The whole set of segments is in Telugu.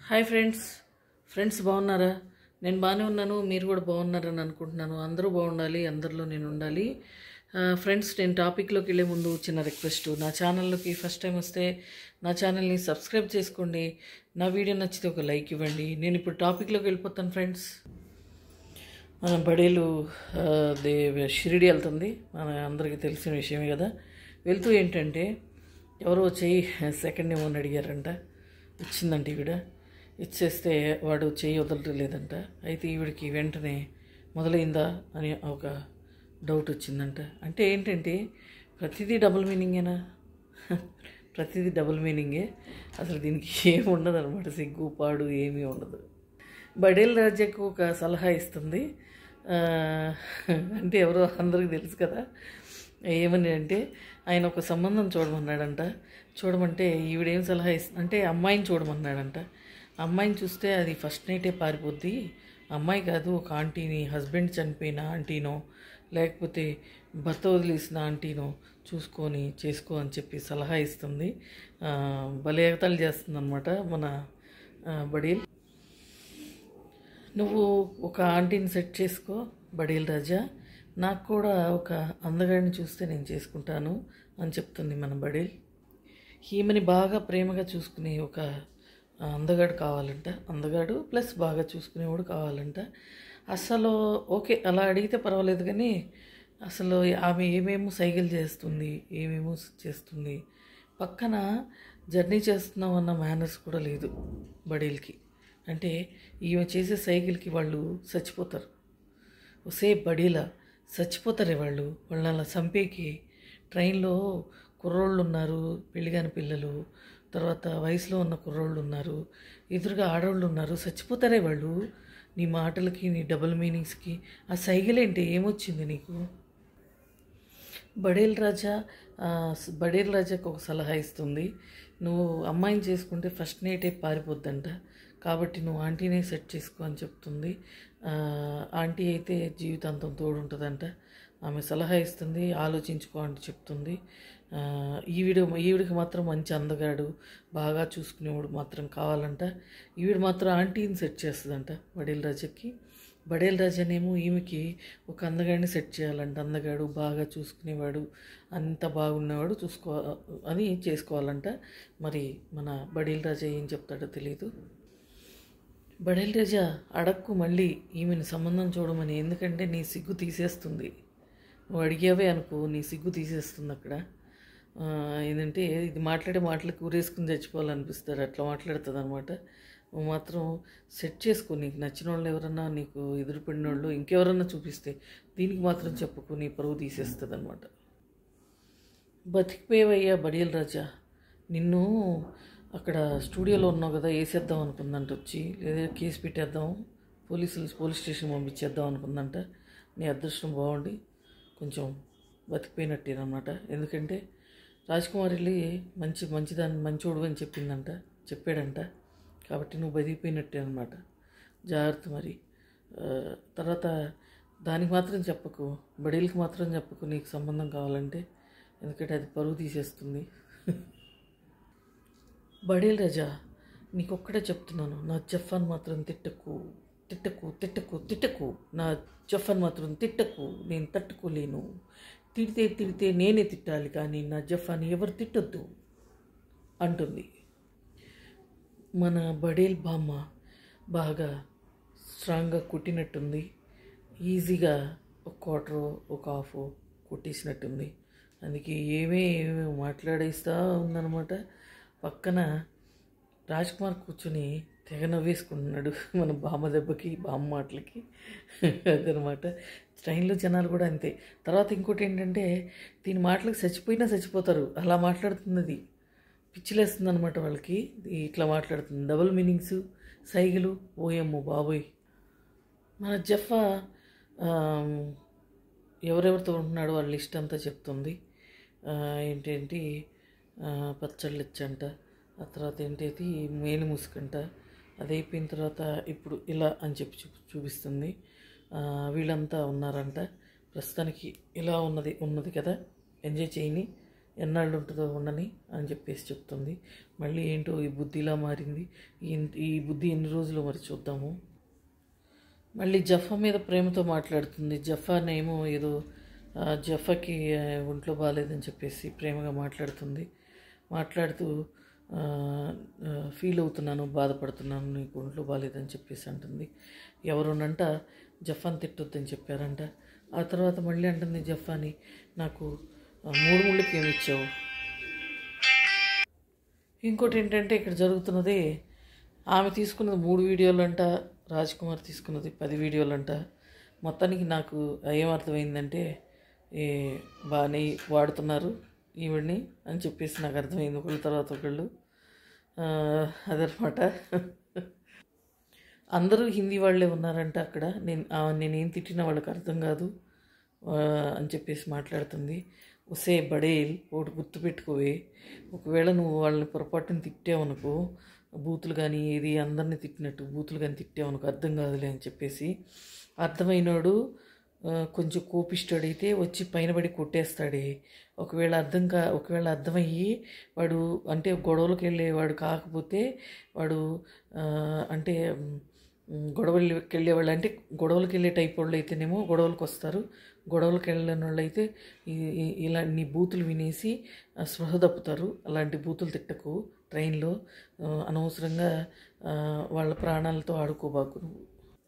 హాయ్ ఫ్రెండ్స్ ఫ్రెండ్స్ బాగున్నారా నేను బాగానే ఉన్నాను మీరు కూడా బాగున్నారని అనుకుంటున్నాను అందరూ బాగుండాలి అందరిలో నేను ఉండాలి ఆ, ఫ్రెండ్స్ నేను టాపిక్లోకి వెళ్ళే ముందు చిన్న రిక్వెస్ట్ నా ఛానల్లోకి ఫస్ట్ టైం వస్తే నా ఛానల్ని సబ్స్క్రైబ్ చేసుకోండి నా వీడియో నచ్చితే ఒక లైక్ ఇవ్వండి నేను ఇప్పుడు టాపిక్లోకి వెళ్ళిపోతాను ఫ్రెండ్స్ మన బడేలు ఆ, దే షిరిడి వెళ్తుంది మన అందరికీ తెలిసిన విషయమే కదా వెళ్తూ ఏంటంటే ఎవరో చెయ్యి సెకండ్ ఏమో అని అడిగారంట ఇచ్చిందంట ఈవిడ ఇచ్చేస్తే వాడు చెయ్యి వదలలేదంట అయితే ఈవిడికి వెంటనే మొదలైందా అని ఒక డౌట్ వచ్చిందంట అంటే ఏంటంటే ప్రతిదీ డబుల్ మీనింగేనా ప్రతిదీ డబుల్ మీనింగే అసలు దీనికి ఏమి ఉండదు అనమాట సిగ్గు పాడు ఏమీ ఉండదు బడేల్ రాజాకు ఒక సలహా ఇస్తుంది ఆ, అంటే ఎవరో అందరికీ తెలుసు కదా ఏమని అంటే ఆయన ఒక సంబంధం చూడమన్నాడంట చూడమంటే ఈవిడేం సలహా ఇస్తుంది అంటే అమ్మాయిని చూడమన్నాడంట అమ్మాయిని చూస్తే అది ఫస్ట్ నైటే పారిపోద్ది అమ్మాయి కాదు ఒక ఆంటీని హస్బెండ్ చనిపోయిన ఆంటీనో లేకపోతే భర్త వదిలేసిన ఆంటీనో చూసుకొని చేసుకో అని చెప్పి సలహా ఇస్తుంది ఆ, భలే ఎగతాళి చేస్తుంది అనమాట మన ఆ, బడీల్ నువ్వు ఒక ఆంటీని సెట్ చేసుకో బడీల్ రాజా నాకు కూడా ఒక అందగాడిని చూస్తే నేను చేసుకుంటాను అని చెప్తుంది మన బడీల్ ఈమెని బాగా ప్రేమగా చూసుకునే ఒక అందగాడు కావాలంట అందగాడు ప్లస్ బాగా చూసుకునేవాడు కావాలంట అసలు ఓకే అలా అడిగితే పర్వాలేదు కానీ అసలు ఆమె ఏమేమో సైకిల్ చేస్తుంది ఏమేమో చేస్తుంది పక్కన జర్నీ చేస్తున్నాం అన్న మేనర్స్ కూడా లేదు బడీల్కి అంటే ఈమె చేసే సైకిల్కి వాళ్ళు చచ్చిపోతారు ఒసే బడీలా చచ్చిపోతారే వాళ్ళు వాళ్ళని అలా చంపేకి ట్రైన్లో కుర్రోళ్ళు ఉన్నారు పెళ్ళిగాని పిల్లలు తర్వాత వయసులో ఉన్న కుర్రోళ్ళు ఉన్నారు ఎదురుగా ఆడవాళ్ళు ఉన్నారు చచ్చిపోతారే వాళ్ళు నీ మాటలకి నీ డబుల్ మీనింగ్స్కి ఆ సైకిల్ ఏంటి ఏమొచ్చింది నీకు బడేల్ రాజా ఆ, స- బడేల్ రాజాకు ఒక సలహా ఇస్తుంది నువ్వు అమ్మాయిని చేసుకుంటే ఫస్ట్ నైటే పారిపోద్దంట కాబట్టి నువ్వు ఆంటీనే సెట్ చేసుకో అని చెప్తుంది ఆ, ఆంటీ అయితే జీవితాంతం తోడుంటుందంట ఆమె సలహా ఇస్తుంది ఆలోచించుకో అని చెప్తుంది ఆ, ఈవిడ ఈవిడికి మాత్రం మంచి అందగాడు బాగా చూసుకునేవాడు మాత్రం కావాలంట ఈవిడ మాత్రం ఆంటీని సెట్ చేస్తుందంట బడేల్ రాజాకి బడేల్ రాజానేమో ఈమెకి ఒక అందగాడిని సెట్ చేయాలంట అందగాడు బాగా చూసుకునేవాడు అంత బాగున్నవాడు చూసుకో అని చేసుకోవాలంట మరి మన బడేల్ రాజా ఏం చెప్తాడో తెలియదు బడేల్ రాజా అడక్కు మళ్ళీ ఈమెను సంబంధం చూడమని ఎందుకంటే నీ సిగ్గు తీసేస్తుంది నువ్వు అడిగావే అనుకో నీ సిగ్గు తీసేస్తుంది అక్కడ ఆ, ఏంటంటే ఇది మాట్లాడే మాటలకు ఊరేసుకుని చచ్చిపోవాలనిపిస్తారు అట్లా మాట్లాడుతుంది అనమాట నువ్వు మాత్రం సెట్ చేసుకో నీకు నచ్చిన వాళ్ళు ఎవరన్నా నీకు ఎదురుపడిన వాళ్ళు ఇంకెవరన్నా చూపిస్తే దీనికి మాత్రం చెప్పుకో నీ పరువు తీసేస్తుంది అనమాట బతికిపోయేవయ్యా బడియల్ రాజా నిన్ను అక్కడ స్టూడియోలో ఉన్నావు కదా వేసేద్దాం అనుకుందంట వచ్చి లేదా కేసు పెట్టేద్దాం పోలీసులు పోలీస్ స్టేషన్ పంపించేద్దాం అనుకుందంట నీ అదృష్టం బాగుండి కొంచెం బతికిపోయినట్టేనమాట ఎందుకంటే రాజ్కుమార్ వెళ్ళి మంచి మంచిదాన్ని మంచోడు అని చెప్పిందంట చెప్పాడంట కాబట్టి నువ్వు బతికిపోయినట్టే అనమాట జాగ్రత్త మరి ఆ, తర్వాత దానికి మాత్రం చెప్పకు బడీలకి మాత్రం చెప్పకు నీకు సంబంధం కావాలంటే ఎందుకంటే అది పరువు తీసేస్తుంది బడేల్ రాజా నీకొక్కడే చెప్తున్నాను నా జఫాన్ మాత్రం తిట్టకు తిట్టకు తిట్టకు తిట్టకు నా జఫాన్ మాత్రం తిట్టకు నేను తట్టుకోలేను తిడితే తిడితే నేనే తిట్టాలి కానీ నా జఫాన్ ఎవరు తిట్టొద్దు అంటుంది మన బడేల్ బామ్మ బాగా స్ట్రాంగ్గా కుట్టినట్టుంది ఈజీగా ఒక క్వార్టర్ ఒక హాఫ్ కుట్టేసినట్టుంది అందుకే ఏమే ఏమేమి మాట్లాడేస్తూ ఉందన్నమాట పక్కన రాజ్ కుమార్ కూర్చొని తెగ నవ్వేసుకుంటున్నాడు మన బామ్మ దెబ్బకి బామ్మ మాటలకి అదనమాట ట్రైన్లో జనాలు కూడా అంతే తర్వాత ఇంకోటి ఏంటంటే దీని మాటలకు చచ్చిపోయినా చచ్చిపోతారు అలా మాట్లాడుతున్నది పిచ్చిలేస్తుంది అనమాట వాళ్ళకి ఈ ఇట్లా మాట్లాడుతుంది డబుల్ మీనింగ్స్ సైగులు ఓయమ్మో బాబోయ్ మన జఫా ఆమ్, ఎవరెవరితో ఉంటున్నాడో వాళ్ళ లిస్ట్ అంతా చెప్తుంది ఆ, ఏంటేంటి ఆ, పచ్చళ్ళు ఇచ్చంట ఆ తర్వాత ఏంటేది మేలు ముసుకంట అది అయిపోయిన తర్వాత ఇప్పుడు ఇలా అని చెప్పి చూ చూపిస్తుంది ఆ, వీళ్ళంతా ఉన్నారంట ప్రస్తుతానికి ఇలా ఉన్నది ఉన్నది కదా ఎంజాయ్ చేయని ఎన్నాళ్ళు ఉంటుందో ఉండని అని చెప్పేసి చెప్తుంది మళ్ళీ ఏంటో ఈ బుద్ధిలా మారింది ఈ ఈ బుద్ధి ఎన్ని రోజులు మరి చూద్దాము మళ్ళీ జఫా మీద ప్రేమతో మాట్లాడుతుంది జఫానేమో ఏదో ఆ, జఫాకి ఆ, ఒంట్లో బాగాలేదని చెప్పేసి ప్రేమగా మాట్లాడుతుంది మాట్లాడుతూ ఆ, ఆ, ఫీల్ అవుతున్నాను బాధపడుతున్నాను నీకు ఒంట్లో బాగాలేదని చెప్పేసి అంటుంది ఎవరునంట జఫాన్ తిట్టొద్దని చెప్పారంట ఆ తర్వాత మళ్ళీ అంటుంది జఫాని నాకు ఆ, మూడు ముళ్ళకి ఏమి ఇచ్చావు ఇంకోటి ఏంటంటే ఇక్కడ జరుగుతున్నది ఆమె తీసుకున్నది మూడు వీడియోలు అంట రాజ్ కుమార్ తీసుకున్నది పది వీడియోలు అంట మొత్తానికి నాకు ఏమర్థమైందంటే ఏ బాగానే వాడుతున్నారు ఈవిడ్ని అని చెప్పేసి నాకు అర్థమైంది ఒకళ్ళ తర్వాత ఒకళ్ళు ఆ, అదనమాట అందరూ హిందీ వాళ్ళే ఉన్నారంట అక్కడ నేను ఆ, నేనేం తిట్టినా వాళ్ళకి అర్థం కాదు ఆ, అని చెప్పేసి మాట్లాడుతుంది ఒసే బడేల్ ఒకటి గుర్తుపెట్టుకోవే ఒకవేళ నువ్వు వాళ్ళని పొరపాటున తిట్టావనుకో బూతులు కానీ ఏది అందరిని తిట్టినట్టు బూతులు కానీ తిట్టావనుకో అర్థం కాదులే అని చెప్పేసి అర్థమైనోడు ఆ, కొంచెం కోపిష్టాడైతే వచ్చి పైన పడి కొట్టేస్తాడే ఒకవేళ అర్థం కా ఒకవేళ అర్థమయ్యి వాడు అంటే గొడవలకు వెళ్ళేవాడు కాకపోతే వాడు ఆ, అంటే మ్, గొడవలకి వెళ్ళేవాళ్ళు అంటే గొడవలకు వెళ్ళే టైప్ వాళ్ళు అయితేనేమో గొడవలకు వస్తారు గొడవలకు వెళ్ళని వాళ్ళు అయితే ఈ- ఈ- ఇలా నీ బూతులు వినేసి ఆ, స్పృహ తప్పుతారు అలాంటి బూతులు తిట్టకు ట్రైన్లో ఆ, అనవసరంగా ఆ, వాళ్ళ ప్రాణాలతో ఆడుకోబాకు నువ్వు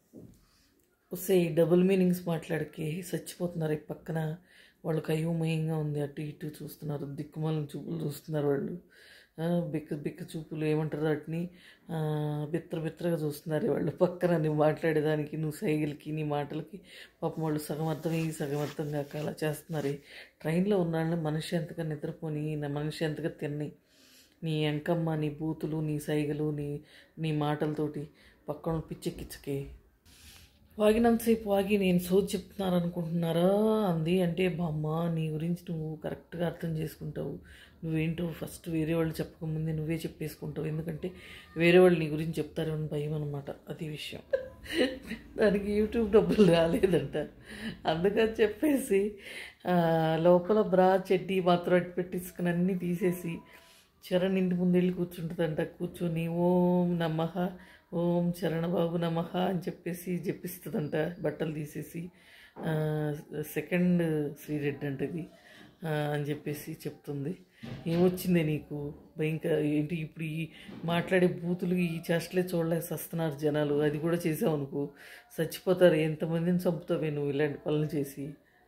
వస్తే ఈ డబుల్ మీనింగ్స్ మాట్లాడికి చచ్చిపోతున్నారు ఈ పక్కన వాళ్ళకి అయోమయంగా ఉంది అటు ఇటు చూస్తున్నారు దిక్కుమాలను చూపులు చూస్తున్నారు వాళ్ళు ఆ, బిక్క బిక్క చూపులు ఏమంటారు వాటిని ఆ, బిత్ర బిత్రగా చూస్తున్నారు వాళ్ళు పక్కన నువ్వు మాట్లాడేదానికి నువ్వు సైకిల్కి నీ మాటలకి పాపం వాళ్ళు సగం అర్థమయ్యి సగం అర్థం కాక అలా చేస్తున్నారు ట్రైన్లో ఉన్న వాళ్ళని మనిషి ఎంతగా నిద్రపోని నా మనిషి ఎంతగా తిని నీ ఎంకమ్మ నీ బూతులు నీ సైగలు నీ నీ మాటలతోటి పక్కన పిచ్చెక్కిచ్చకే వాగినంతసేపు వాగి నేను సోది చెప్తున్నాను అనుకుంటున్నారా అంది అంటే బామ్మ నీ గురించి నువ్వు కరెక్ట్గా అర్థం చేసుకుంటావు నువ్వేంటో ఫస్ట్ వేరే వాళ్ళు చెప్పకముందే నువ్వే చెప్పేసుకుంటావు ఎందుకంటే వేరే వాళ్ళు నీ గురించి చెప్తారు అని భయం అనమాట అది విషయం దానికి యూట్యూబ్ డబ్బులు రాలేదంట అందుకని చెప్పేసి ఆ, లోపల బ్రా చెడ్డీ మాత్రం అట్టి పెట్టించుకుని అన్నీ తీసేసి చరణ్ ఇంటి ముందు వెళ్ళి కూర్చుంటుందంట కూర్చొని ఓం నమః ఓం చరణబాబు నమః అని చెప్పేసి జపిస్తుందంట బట్టలు తీసేసి ఆ, సెకండ్ శ్రీరెడ్డి అంట ఇది ఆ, అని చెప్పేసి చెప్తుంది ఏమొచ్చిందే నీకు భయంకర ఏంటి ఇప్పుడు ఈ మాట్లాడే బూతులు ఈ చేష్టలే చూడలేక వస్తున్నారు జనాలు అది కూడా చేసావు అనుకో చచ్చిపోతారు ఎంతమందిని చంపుతావే నువ్వు ఇలాంటి పనులు చేసి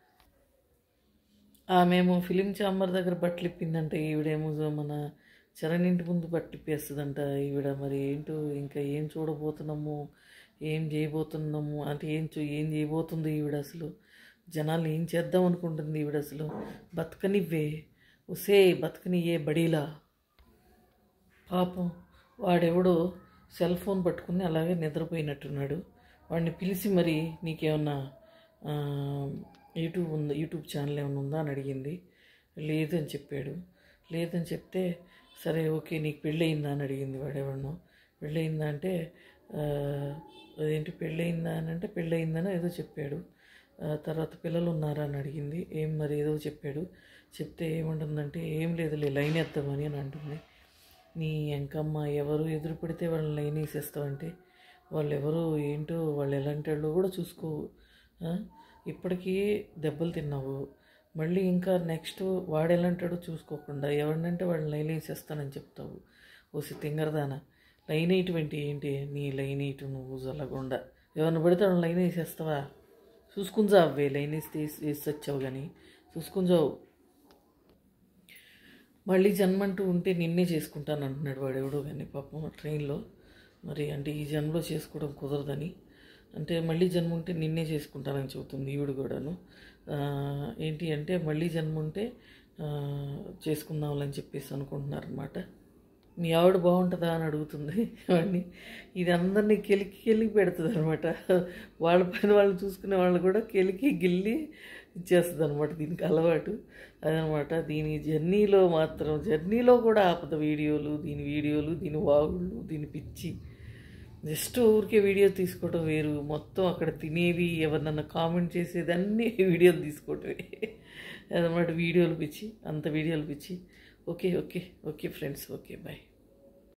ఆమెమో ఫిలిం చాంబర్ దగ్గర బట్టలు ఇప్పిందంట ఈవిడేమో మన చరణ్ ఇంటి ముందు బట్టలు ఇప్పేస్తుందంట ఈవిడ మరి ఏంటో ఇంకా ఏం చూడబోతున్నాము ఏం చేయబోతున్నాము అంటే ఏం చూ ఏం చేయబోతుంది ఈవిడ అసలు జనాలు ఏం చేద్దాం అనుకుంటుంది ఈవిడ అసలు బతకనివ్వే ఒసే బతకనియ్యే బడీలా పాపం వాడెవడో సెల్ ఫోన్ పట్టుకుని అలాగే నిద్రపోయినట్టున్నాడు వాడిని పిలిచి మరి నీకేమన్నా ఆ, యూట్యూబ్ ఉందా యూట్యూబ్ ఛానల్ ఏమైనా ఉందా అని అడిగింది లేదు అని చెప్పాడు లేదని చెప్తే సరే ఓకే నీకు పెళ్ళయిందా అని అడిగింది వాడెవడనో పెళ్ళయిందా అంటే ఆ, అదేంటి పెళ్ళయిందా అని అంటే పెళ్ళయిందని ఏదో చెప్పాడు ఆ, తర్వాత పిల్లలు ఉన్నారా అని అడిగింది ఏం మరి ఏదో చెప్పాడు చెప్తే ఏమంటుందంటే ఏం లేదులే లైన్ వేద్దామని అని అంటుంది నీ ఎంకమ్మ ఎవరు ఎదురు పెడితే వాళ్ళని లైన్ వేసేస్తావంటే వాళ్ళు ఎవరు ఏంటో వాళ్ళు ఎలాంటి వాళ్ళు కూడా చూసుకో ఆ? ఇప్పటికీ దెబ్బలు తిన్నావు మళ్ళీ ఇంకా నెక్స్ట్ వాడు ఎలాంటాడో చూసుకోకుండా ఎవరినంటే వాళ్ళని లైన్ వేసేస్తానని చెప్తావు ఓసి తింగరదానా లైన్ వేయటం ఏంటి నీ లైన్ వేయటం నువ్వు జల్లకుండా ఎవరిని పడితే వాళ్ళని లైన్ వేసేస్తావా చూసుకుని జావే లైన్ వేస్తే వేసి వచ్చావు కానీ చూసుకుని జావు మళ్ళీ జన్మంటూ ఉంటే నిన్నే చేసుకుంటాను అంటున్నాడు వాడు ఎవడో కానీ పాపం ట్రైన్లో మరి అంటే ఈ జన్మలో చేసుకోవడం కుదరదని అంటే మళ్ళీ జన్మ ఉంటే నిన్నే చేసుకుంటానని చెబుతుంది ఈవిడ కూడాను ఆ, ఏంటి అంటే మళ్ళీ జన్మ ఉంటే ఆ, చేసుకుందాంలని చెప్పేసి అనుకుంటున్నారనమాట మీ ఆవిడ బాగుంటుందా అని అడుగుతుంది వాడిని ఇది అందరినీ కెలికి కెలికి పెడుతుంది అనమాట వాళ్ళ పైన వాళ్ళు చూసుకునే వాళ్ళు కూడా కెలికి గిల్లి ఇచ్చేస్తుంది అనమాట దీనికి అలవాటు అదనమాట దీని జర్నీలో మాత్రం జర్నీలో కూడా ఆపద వీడియోలు దీని వీడియోలు దీని వాగుళ్ళు దీని పిచ్చి జస్ట్ ఊరికే వీడియో తీసుకోవటం వేరు మొత్తం అక్కడ తినేవి ఎవరినన్నా కామెంట్ చేసేది అన్నీ వీడియోలు తీసుకోవటమే అదనమాట వీడియోలు పిచ్చి అంత వీడియోలు పిచ్చి okay okay okay friends okay bye